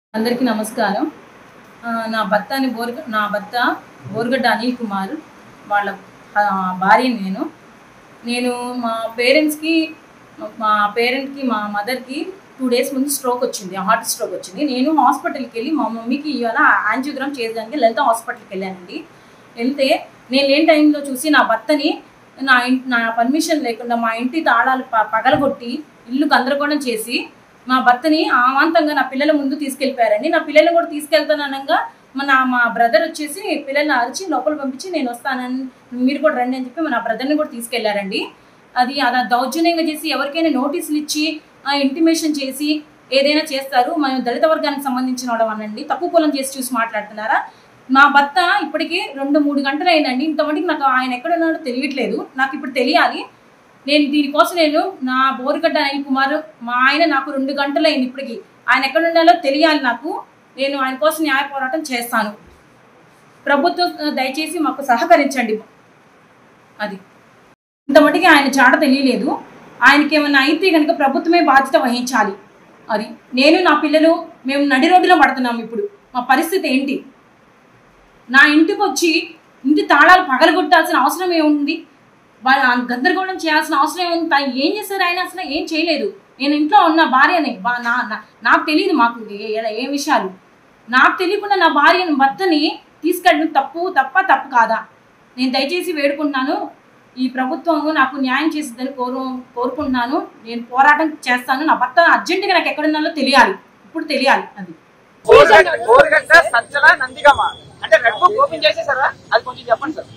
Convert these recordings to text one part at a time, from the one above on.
అందరికీ నమస్కారం ఆ, నా భర్త అని బోర్ నా భర్త బోర్గడ్డ అనిల్ కుమార్ వాళ్ళ ఆ, భార్య నేను నేను మా పేరెంట్స్కి మా పేరెంట్కి మా మదర్కి టూ డేస్ ముందు స్ట్రోక్ వచ్చింది హార్ట్ స్ట్రోక్ వచ్చింది నేను హాస్పిటల్కి వెళ్ళి మా మమ్మీకి ఇవాళ యాంజియోగ్రామ్ చేయడానికి లలిత హాస్పిటల్కి వెళ్ళానండి వెళ్తే నేను లేని టైంలో చూసి నా భర్తని నా ఇంటి నా పర్మిషన్ లేకుండా మా ఇంటి తాళాలు ప పగలగొట్టి ఇల్లు గందరగోళం చేసి మా భర్తని అమాంతంగా నా పిల్లల ముందు తీసుకెళ్ళిపోయారండి నా పిల్లల్ని కూడా తీసుకెళ్తాననగా మన మా బ్రదర్ వచ్చేసి పిల్లల్ని అరిచి లోపల పంపించి నేను వస్తానని మీరు కూడా రండి అని చెప్పి నా బ్రదర్ని కూడా తీసుకెళ్లారండి అది అలా దౌర్జన్యంగా చేసి ఎవరికైనా నోటీసులు ఇచ్చి ఇంటిమేషన్ చేసి ఏదైనా చేస్తారు మేము దళిత వర్గానికి సంబంధించిన వాళ్ళం అనండి తక్కువ కులం చేసి చూసి మాట్లాడుతున్నారా మా భర్త ఇప్పటికి రెండు మూడు గంటలు అయిందండి ఇంతమందికి నాకు ఆయన ఎక్కడ ఉన్నాడో తెలియట్లేదు నాకు ఇప్పుడు తెలియాలి నేను దీనికోసం నేను నా బోరుగడ్డ అనిల్ కుమార్ మా ఆయన నాకు రెండు గంటలు అయింది ఇప్పటికి ఆయన ఎక్కడ ఉండాలో తెలియాలి నాకు నేను ఆయన కోసం న్యాయ పోరాటం చేస్తాను ప్రభుత్వం ఆ, దయచేసి మాకు సహకరించండి అది ఇంతమటికి ఆయన చాట తెలియలేదు ఆయనకి ఏమైనా అయితే కనుక ప్రభుత్వమే బాధ్యత వహించాలి అది నేను నా పిల్లలు మేము నడి రోడ్డులో పడుతున్నాం ఇప్పుడు మా పరిస్థితి ఏంటి నా ఇంటికి వచ్చి ఇంటి తాళాలు పగలగొట్టాల్సిన అవసరం ఏముంది వాళ్ళ గందరగోళం చేయాల్సిన అవసరం ఏముంది తా- ఏం చేశారు ఆయన అసలు ఏం చేయలేదు నేను ఇంట్లో ఉన్న భార్యని బా- నా నా- నాకు తెలియదు మాకు ఏ- ఏ- ఏ విషయాలు నాకు తెలియకుండా నా భార్యను భర్తని తీసుకెళ్ళడం తప్పు తప్ప తప్పు కాదా నేను దయచేసి వేడుకుంటున్నాను ఈ ప్రభుత్వం నాకు న్యాయం చేసిద్దని కోరు కోరుకుంటున్నాను నేను పోరాటం చేస్తాను నా భర్త అర్జెంటుగా నాకు ఎక్కడున్నాలో తెలియాలి ఇప్పుడు తెలియాలి అది గోరుగడ్డ గోరుగడ్డ సజ్జల నందిగమ అంటే రెడ్ బుక్ ఓపెన్ చేసేసారా అది కొంచెం చెప్పండి సార్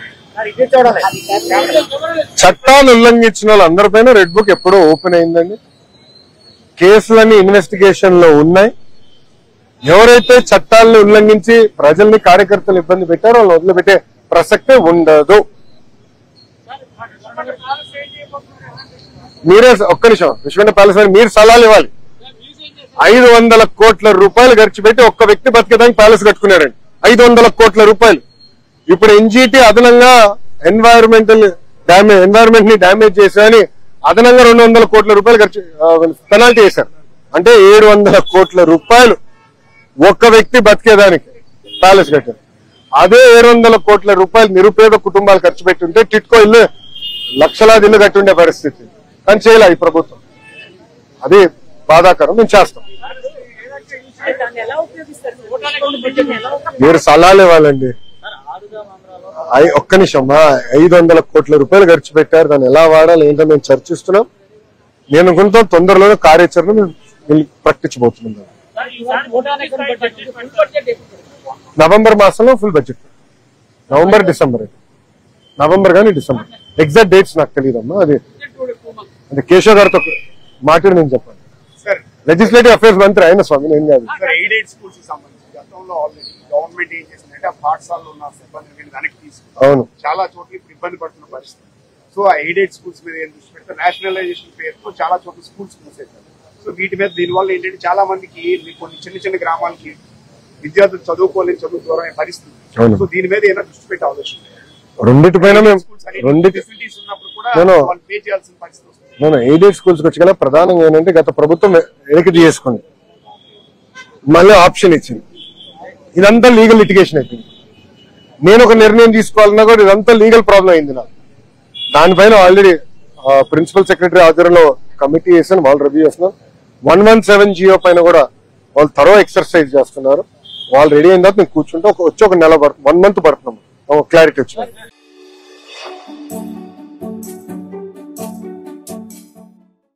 చట్టాలు ఉల్లంఘించిన వాళ్ళందరిపైన రెడ్ బుక్ ఎప్పుడో ఓపెన్ అయిందండి కేసులన్నీ ఇన్వెస్టిగేషన్ లో ఉన్నాయి ఎవరైతే చట్టాలను ఉల్లంఘించి ప్రజల్ని కార్యకర్తలు ఇబ్బంది పెట్టారో వాళ్ళని వదిలిపెట్టే ప్రసక్తే ఉండదు మీరే ఒక్క నిమిషం విశ్వన్న ప్యాలెస్ అని మీరు సలహాలు ఇవ్వాలి ఐదు వందల కోట్ల రూపాయలు ఖర్చు పెట్టి ఒక్క వ్యక్తి బతికేదానికి ప్యాలెస్ కట్టుకున్నాడండి ఐదు వందల కోట్ల రూపాయలు ఇప్పుడు ఎన్జిటి అదనంగా ఎన్వైరన్మెంటల్ డామేజ్ ఎన్వైరన్మెంట్ ని డామేజ్ చేశాని అదనంగా రెండు వందల కోట్ల రూపాయలు ఖర్చు పెనాల్టీ వేశారు అంటే ఏడు వందల కోట్ల రూపాయలు ఒక్క వ్యక్తి బతికేదానికి ప్యాలెస్ కట్టారు అదే ఏడు వందల కోట్ల రూపాయలు నిరుపేద కుటుంబాలు ఖర్చు పెట్టుంటే టిట్కో ఇల్లు లక్షలాది ఇల్లు కట్టుండే పరిస్థితి కానీ చేయలే ఈ ప్రభుత్వం అది బాధాకరం మేము చేస్తాం దాన్ని ఎలా ఉపయోగిస్తారు ఓటర్ అకౌంట్ బడ్జెట్ ఎలా మీరు సలహాలు ఇవ్వాలండి ఐ- ఒక్క నిమిషం ఐదు వందల కోట్ల రూపాయలు ఖర్చు పెట్టారు దాన్ని ఎలా వాడాలి ఏంటో మేము చర్చిస్తున్నాం నేను అనుకుంటాం తొందరలోనే కార్యాచరణ మేము వెల్- ప్రకటించబోతున్నాం voter account budget full budget November మాసంలో ఫుల్ బడ్జెట్ నవంబర్ డిసెంబర్ ఇది. నవంబర్ కానీ డిసెంబర్ ఎగ్జాక్ట్ డేట్స్ నాకు తెలియదమ్మా అది అది కేశవ్ గారితో మాట్లాడి నేను చెప్పాను సార్ లెజిస్లేటివ్ అఫేర్స్ మంత్రి అయిన స్వామి నేను కాదు సార్ ఎయిడెడ్ స్కూల్స్ కి సంబంధించి గతంలో ఆల్రెడీ గవర్నమెంట్ ఏం చేసిందంటే ఆ పాఠశాలలో ఉన్న సిబ్బందిని వెనక్కి తీసుకుంది అవును చాలా చోట్ల ఇప్పుడు ఇబ్బంది పడుతున్న పరిస్థితి సో ఆ ఎయిడెడ్ స్కూల్స్ మీద ఏం దృష్టి పెడితే నేషనలైజేషన్ పేరుతో చాలా చోట్ల స్కూల్స్ మూసేశారు సో వీటి మీద దీనివల్ల ఏంటంటే చాలా మందికి కొన్ని చిన్న చిన్న గ్రామాలకి విద్యార్థులు చదువుకోలేని చదువు దూరమే పరిస్థితి అవును. సో దీని మీద ఏమైనా దృష్టి పెట్టే అవకాశం ఉంది. రెండిటిపైన మేము స్కూల్స్ అనేవి రెండిటి ఫెసిలిటీస్ ఉన్నప్పుడు కూడా నేను- వాళ్ళు పే చేయాల్సిన పరిస్థితి వస్తుంది నేను ఎయిడెడ్ స్కూల్స్ వచ్చి కన్నా ప్రధానంగా ఏంటంటే గత ప్రభుత్వం వెనక్కి తీసుకుంది మళ్ళీ ఆప్షన్ ఇచ్చింది ఇదంతా లీగల్ లిటిగేషన్ అయిపోయింది నేను ఒక నిర్ణయం తీసుకోవాలన్నా కూడా ఇదంతా లీగల్ ప్రాబ్లం అయింది నాకు దానిపైన ఆల్రెడీ ప్రిన్సిపల్ సెక్రటరీ ఆధ్వర్యంలో కమిటీ వేసాను వాళ్ళు రివ్యూ చేస్తున్నారు వన్ వన్ సెవెన్ జియో పైన కూడా వాళ్ళు త్వరగా ఎక్సర్సైజ్ చేస్తున్నారు వాళ్ళు రెడీ అయిన తర్వాత నేను కూర్చుంటే ఒక వచ్చి ఒక నెల పడుతుంది వన్ మంత్ పడుతున్నాం క్లారిటీ వచ్చింది